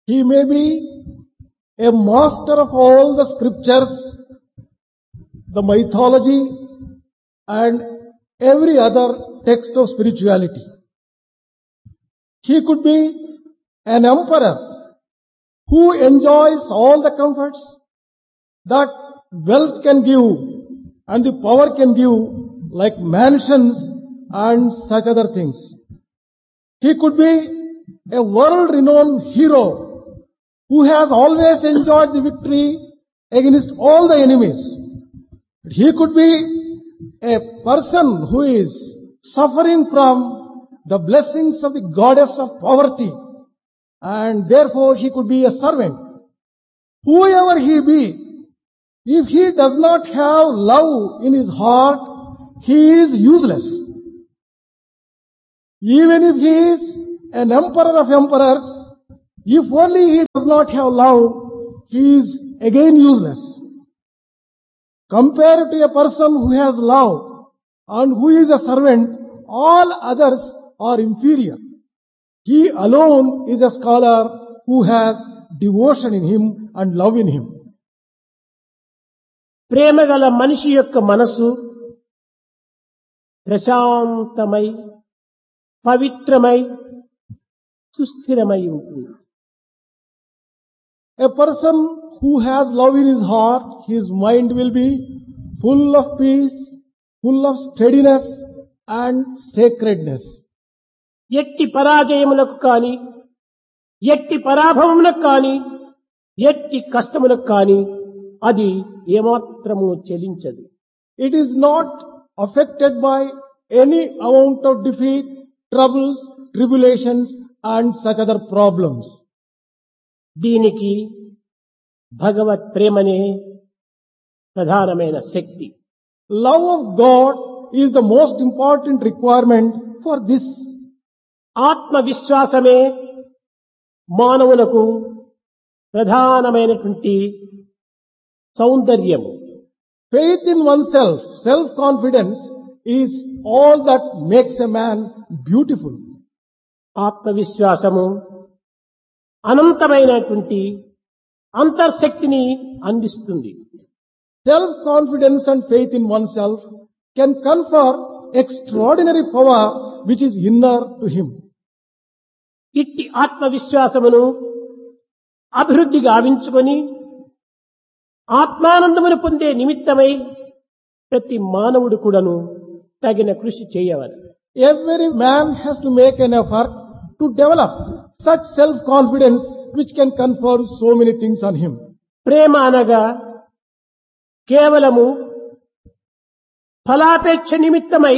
He may be a master of all the scriptures, the mythology, and every other text of spirituality. He could be an emperor who enjoys all the comforts that wealth can give and the power can give like mansions and such other things. He could be a world renowned hero who has always enjoyed the victory against all the enemies. He could be a person who is suffering from the blessings of the goddess of poverty and therefore he could be a servant. Whoever he be, if he does not have love in his heart, he is useless. Even if he is an emperor of emperors, if only he does not have love, he is again useless. Compared to a person who has love and who is a servant, all others are inferior. He alone is a scholar who has devotion in him and love in him. ప్రేమగల మనిషి యొక్క మనసు ప్రశాంతమై పవిత్రమై సుస్థిరమై ఉంటుంది A person who has love in his heart, his mind will be full of peace, full of steadiness and sacredness. ఎట్టి పరాజయములకు కాని ఎట్టి పరాభవములకు కాని ఎట్టి కష్టములకు కాని అది ఏమాత్రము చెలించదు It is not affected by any amount of defeat, troubles, tribulations and such other problems. దీనికి భగవత్ ప్రేమనే ప్రధానమైన శక్తి Love of God is the most important requirement for this. ఆత్మవిశ్వాసమే మానవులకు ప్రధానమైనటువంటి సౌందర్యము Faith in oneself, self-confidence is all that makes a man beautiful. ఆత్మవిశ్వాసము అనంతమైనటువంటి అంతర్శక్తిని అందిస్తుంది Self-confidence and faith in oneself can confer extraordinary power which is inner to him. ఇట్టి ఆత్మవిశ్వాసమును అభివృద్ధి గావించుకొని ఆత్మానందమును పొందే నిమిత్తమై ప్రతి మానవుడు కూడాను తగిన కృషి చేయవాలి Every man has to make an effort to develop such self-confidence which can confer so many things on him. ప్రేమ అనగా కేవలము ఫలాపేక్ష నిమిత్తమై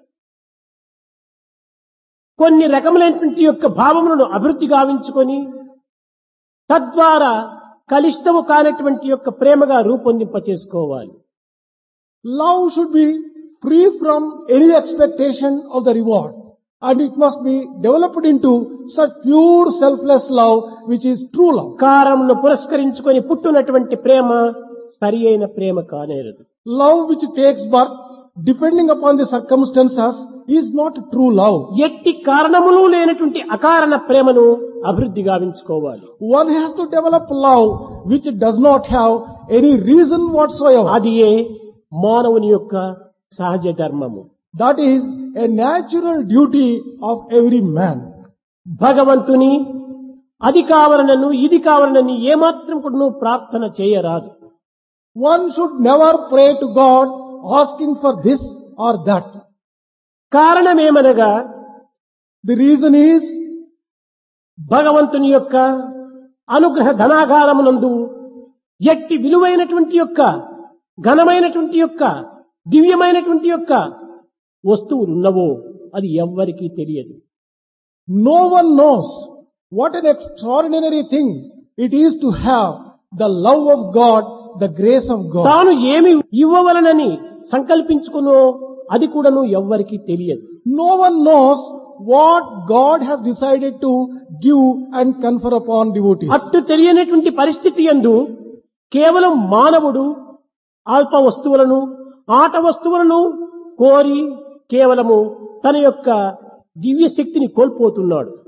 కొన్ని రకములైనటువంటి యొక్క భావములను అభివృద్ధి గావించుకొని తద్వారా కలిష్టము కానటువంటి యొక్క ప్రేమగా రూపొందింప చేసుకోవాలి Love should be free from any expectation of the reward and it must be developed into such pure selfless love which is true love. కారమును పురస్కరించుకొని పుట్టునటువంటి ప్రేమ సరి అయిన ప్రేమ కానేరదు Love which takes birth depending upon the circumstances is not true love. ఎట్టి కారణములు లేనటువంటి అకారణ ప్రేమను అభివృద్ధి గావించుకోవాలి One has to develop love which does not have any reason whatsoever. అది ఏ మానవుని యొక్క సహజ ధర్మము That is a natural duty of every man. భగవంతుని అది కావాలనను ఇది కావాలనని ఏమాత్రం కూడా ప్రార్థన చేయరాదు One should never pray to God asking for this or that. కారణమేమనగా The reason is భగవంతుని యొక్క అనుగ్రహ ధనాగారమునందు ఎట్టి విలువైనటువంటి యొక్క ఘనమైనటువంటి యొక్క దివ్యమైనటువంటి యొక్క వస్తువులు ఉన్నవో అది ఎవ్వరికీ తెలియదు no one knows what an extraordinary thing it is to have the love of God, the grace of God. తాను ఏమి ఇవ్వవలనని సంకల్పించుకునో అది కూడాను ఎవ్వరికీ తెలియదు No one knows what God has decided to give and confer upon devotees. అట్టు తెలియనటువంటి పరిస్థితి ఎందు కేవలం మానవుడు అల్ప వస్తువులను ఆట వస్తువులను కోరి కేవలము తన యొక్క దివ్య శక్తిని కోల్పోతున్నాడు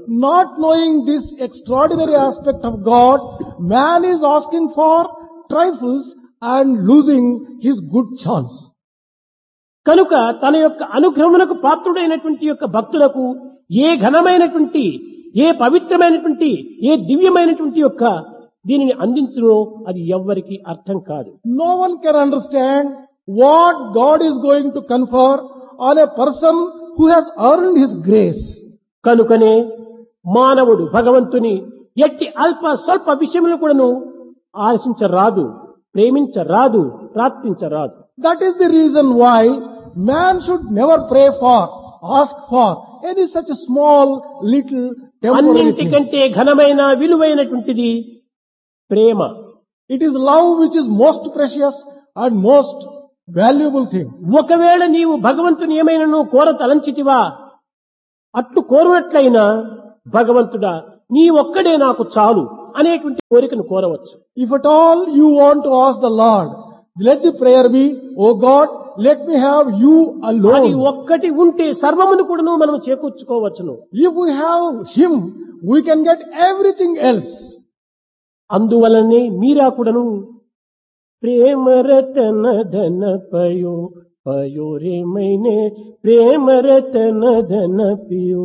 Not knowing this extraordinary aspect of God, man is asking for trifles and losing his good chance. కనుక తన యొక్క అనుగ్రహమునకు పాత్రుడైనటువంటి యొక్క భక్తులకు ఏ ఘనమైనటువంటి ఏ పవిత్రమైనటువంటి ఏ దివ్యమైనటువంటి యొక్క దీనిని అందించునో అది ఎవ్వరికి అర్థం కాదు No one can understand what God is going to confer on a person who has earned his grace. కనుకనే మానవుడు భగవంతుని ఎట్టి అల్ప స్వల్ప విషయములు కూడాను ఆశించరాదు ప్రేమించరాదు ప్రార్థించరాదు That is the reason why man should never pray for, ask for any such small little temporary things. అన్నింటికంటే ఘనమైన విలువైనటువంటిది ప్రేమ It is love which is most precious and most valuable thing. ఒకవేళ నీవు భగవంతుని ఏమైనా కోర తలంచితివా అట్లు కోరినట్లయినా భగవంతుడా నీ ఒక్కడే నాకు చాలు అనేటువంటి కోరికను కోరవచ్చు If at all you want to ask the Lord, let the prayer be, Oh God, let me have you అది alone. ఒక్కటి ఉంటే సర్వమును కూడాను మనం చేకూర్చుకోవచ్చును If we have Him, we can get everything else. అందువలనే మీరా కూడాను ప్రేమ రతన ధన పయో పయో రేమైనే ప్రేమ రతన ధన పియో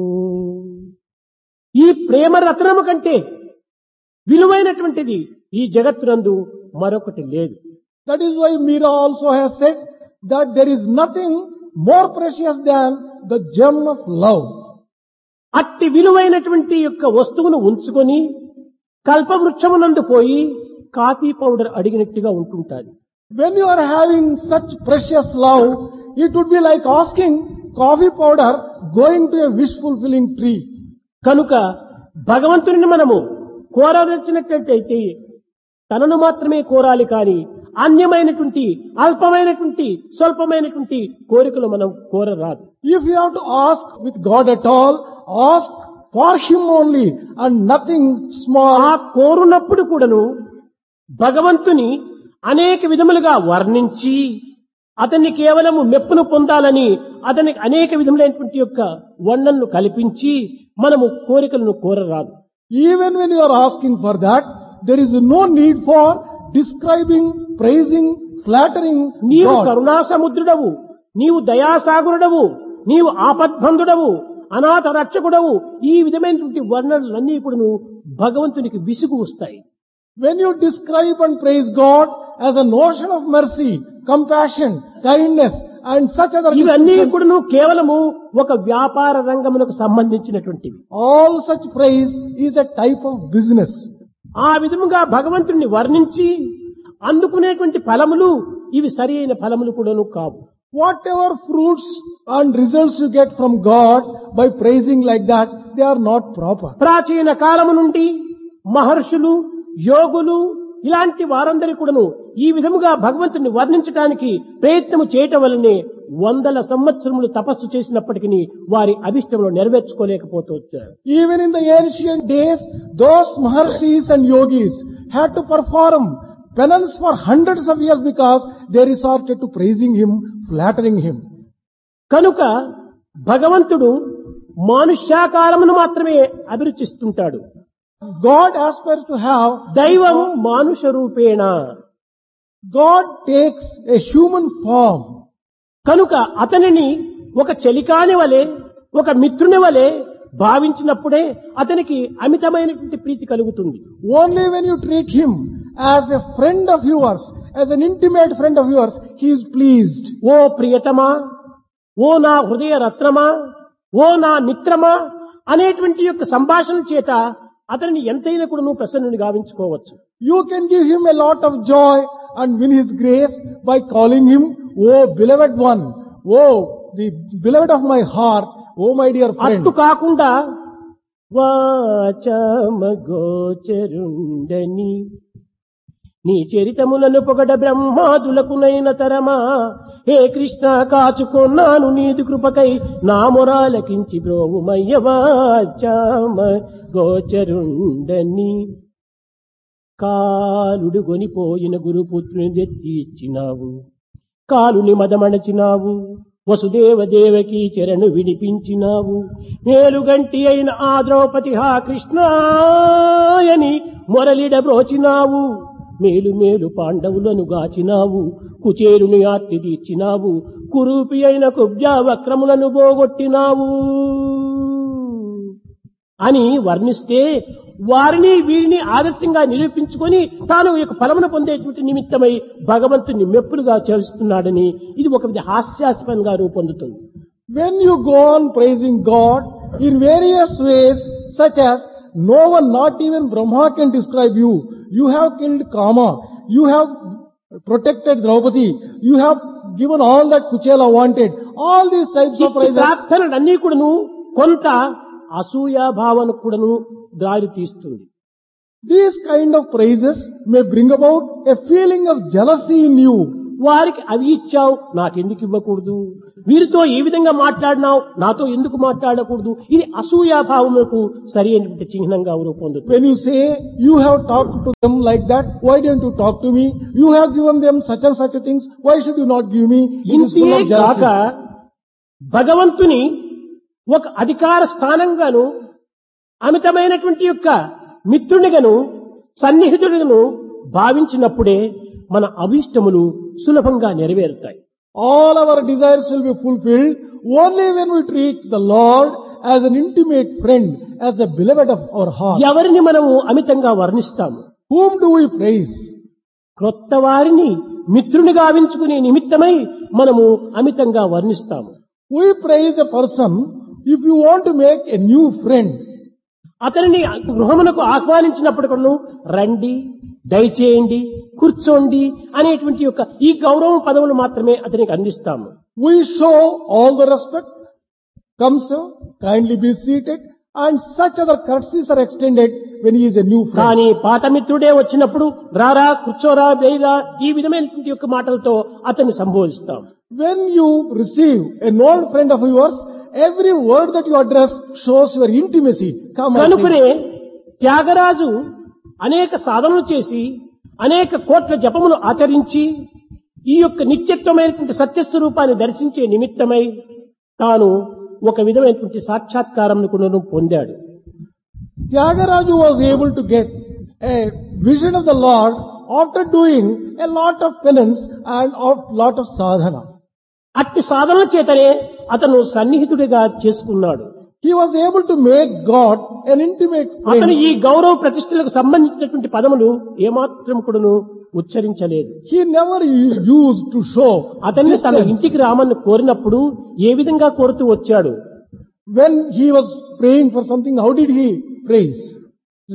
ఈ ప్రేమ రత్నము కంటే విలువైనటువంటిది ఈ జగత్తునందు మరొకటి లేదు That is why Meera also has said that there is nothing more precious than the gem of love. అట్టి విలువైనటువంటి యొక్క వస్తువును ఉంచుకొని కల్పవృక్షమునందు పోయి కాఫీ పౌడర్ అడిగినట్టుగా ఉంటుంటాది When you are having such precious love, it would be like asking coffee powder going to a wish fulfilling tree. కనుక భగవంతుని మనము కోరవలసినట్లయితే తనను మాత్రమే కోరాలి కాని అన్యమైనటువంటి అల్పమైనటువంటి స్వల్పమైనటువంటి కోరికలు మనం కోరరాదు If you have to ask with God at all, ask for Him only and nothing ఆ small. కోరునప్పుడు కూడాను భగవంతుని అనేక విధములుగా వర్ణించి అతన్ని కేవలము మెప్పును పొందాలని అతనికి అనేక విధములైనటువంటి యొక్క వర్ణనను కల్పించి మనము కోరికలను కోరరాదు Even when you are asking for that, there is no need for describing, praising, flattering నీవు God. కరుణా సముద్రుడవు నీవు దయాసాగురుడవు నీవు ఆపద్బంధుడవు అనాథ రక్షకుడవు ఈ విధమైనటువంటి వర్ణనలన్నీ కూడా భగవంతునికి విసుగు వస్తాయి When you describe and praise God as a notion of mercy, compassion, kindness, and such other ఇవన్నీ descriptions, కూడా కేవలము ఒక వ్యాపార రంగమునకు సంబంధించినటువంటివి all such praise is a type of business. ఆ విధముగా భగవంతుణ్ణి వర్ణించి అందుకునేటువంటి ఫలములు ఇవి సరి అయిన ఫలములు కూడాను కావు Whatever fruits and results you get from God by praising like that, they are not proper. ప్రాచీన కాలము నుండి మహర్షులు యోగులు ఇలాంటి వారందరి కూడాను ఈ విధముగా భగవంతుని వర్ణించడానికి ప్రయత్నము చేయటం వల్లనే వందల సంవత్సరములు తపస్సు చేసినప్పటికీ వారి అభిష్టములు నెరవేర్చుకోలేకపోతూ వచ్చారు Even in the ancient days, those Maharshis and Yogis had to perform penance for hundreds of years because they resorted to praising Him, flattering Him. కనుక భగవంతుడు మానుష్యాకారమును మాత్రమే అభిరుచిస్తుంటాడు God aspires to have, దైవం మానుష రూపేణ God takes a human form. కనుక అతనిని ఒక చెలికాని వలె ఒక మిత్రుని వలె భావించినప్పుడే అతనికి అమితమైనటువంటి ప్రీతి కలుగుతుంది Only when you treat Him as a friend of yours, as an intimate friend of yours, He is pleased. ఓ ప్రియతమా ఓ నా హృదయ రత్నమా ఓ నా మిత్రమా అనేటువంటి యొక్క సంభాషణ చేత అతనిని ఎంతైనా కూడా నువ్వు ప్రసన్నుని గావించుకోవచ్చు You can give Him a lot of joy and win His grace by calling Him, Oh beloved one, Oh the beloved of my heart, Oh my dear friend. అట్టు కాకుండా వాచమ గోచరుండని నీ చరితములను పొగడ బ్రహ్మాదులకునైన తరమా హే కృష్ణ కాచుకొన్నాను నీది కృపకై నా మొరాలకించి బ్రోవుమయ్య వాచామ గోచరుండని కాలుడు గొనిపోయిన గురుపుత్రుని తెచ్చి ఇచ్చినావు కాలుని మదమణచినావు వసుదేవ దేవకి చెరను విడిపించినావు మేలుగంటి అయిన ఆ ద్రౌపది హా కృష్ణాయని మొరలిడబ్రోచినావు మేలు మేలు పాండవులను గాచినావు కుచేరుని ఆర్తి తీర్చినావు కురూపి అయిన కుబ్జా వక్రములను పోగొట్టినావు అని వర్ణిస్తే వారిని వీరిని ఆదర్శంగా నిరూపించుకొని తాను ఈ యొక్క ఫలమును పొందేటువంటి నిమిత్తమై భగవంతుని మెప్పులుగా చేస్తున్నాడని ఇది ఒక విధ హాస్యాస్పదంగా రూపొందుతుంది When you go on praising God in various ways, such as no one, not even Brahma can describe you. You have killed Kama. You have protected Draupadi. You have given all that Kuchela wanted. All these types of ఇట్టి praises. ప్రార్థనలన్నీ కూడాను కొంత అసూయా భావన కూడాను దారి తీస్తుంది These kind of praises may bring about a feeling of jealousy in you. వారికి అవి ఇచ్చావు నాకెందుకు ఇవ్వకూడదు వీరితో ఏ విధంగా మాట్లాడినావు నాతో ఎందుకు మాట్లాడకూడదు ఇది అసూయాభావములకు సరి అయినటువంటి చిహ్నంగా రూపొందుతుంది When you say, you have talked to them like that, why don't you talk to me? You have given them such and such things, why should you not give me? It is full ఇంతే of కాక jealousy. భగవంతుని ఒక అధికార స్థానంగాను అమితమైనటువంటి యొక్క మిత్రునిగాను సన్నిహితుడిగాను భావించినప్పుడే మన అభీష్టములు సులభంగా నెరవేరుతాయి All our desires will be fulfilled only when we treat the Lord as an intimate friend, as the beloved of our heart. ఎవరిని మనము అమితంగా వర్ణిస్తాము Whom do we praise? క్రొత్త వారిని మిత్రుని గావించుకునే నిమిత్తమై మనము అమితంగా వర్ణిస్తాము We praise a person if you want to make a new friend. అతనిని గృహమునకు ఆహ్వానించినప్పుడు కూడాను రండి దయచేయండి కూర్చోండి అనేటువంటి యొక్క ఈ గౌరవ పదవులు మాత్రమే అతనికి అందిస్తాము We show all the respect. Come sir, kindly be seated. And such other courtesies are extended when he is a new friend. కానీ పాత మిత్రుడే వచ్చినప్పుడు రారా కూర్చోరా వేయరా ఈ విధమైనటువంటి యొక్క మాటలతో అతన్ని సంబోధిస్తాం When you receive a known friend of yours, every word that you address shows your intimacy. Come and కనుకనే త్యాగరాజు అనేక సాధనలు చేసి అనేక కోట్ల జపములు ఆచరించి ఈ యొక్క నిత్యత్వమైనటువంటి సత్యస్వరూపాన్ని దర్శించే నిమిత్తమై తాను ఒక విధమైనటువంటి సాక్షాత్కారంను కూడా పొందాడు Tyagaraja was able to get a vision of the Lord after doing a lot of penance and a lot of sadhana. అట్టి సాధన చేతనే అతను సన్నిహితుడిగా చేసుకున్నాడు He was able to make God an intimate అతను friend. ఈ గౌరవ ప్రతిష్టలకు సంబంధించినటువంటి పదములు ఏమాత్రం కూడాను ఉచ్చరించలేదు He never u- used to show అతన్ని తన distance. ఇంటికి రామని కోరినప్పుడు ఏ విధంగా కోరుతూ వచ్చాడు When he was praying for something, how did he praise?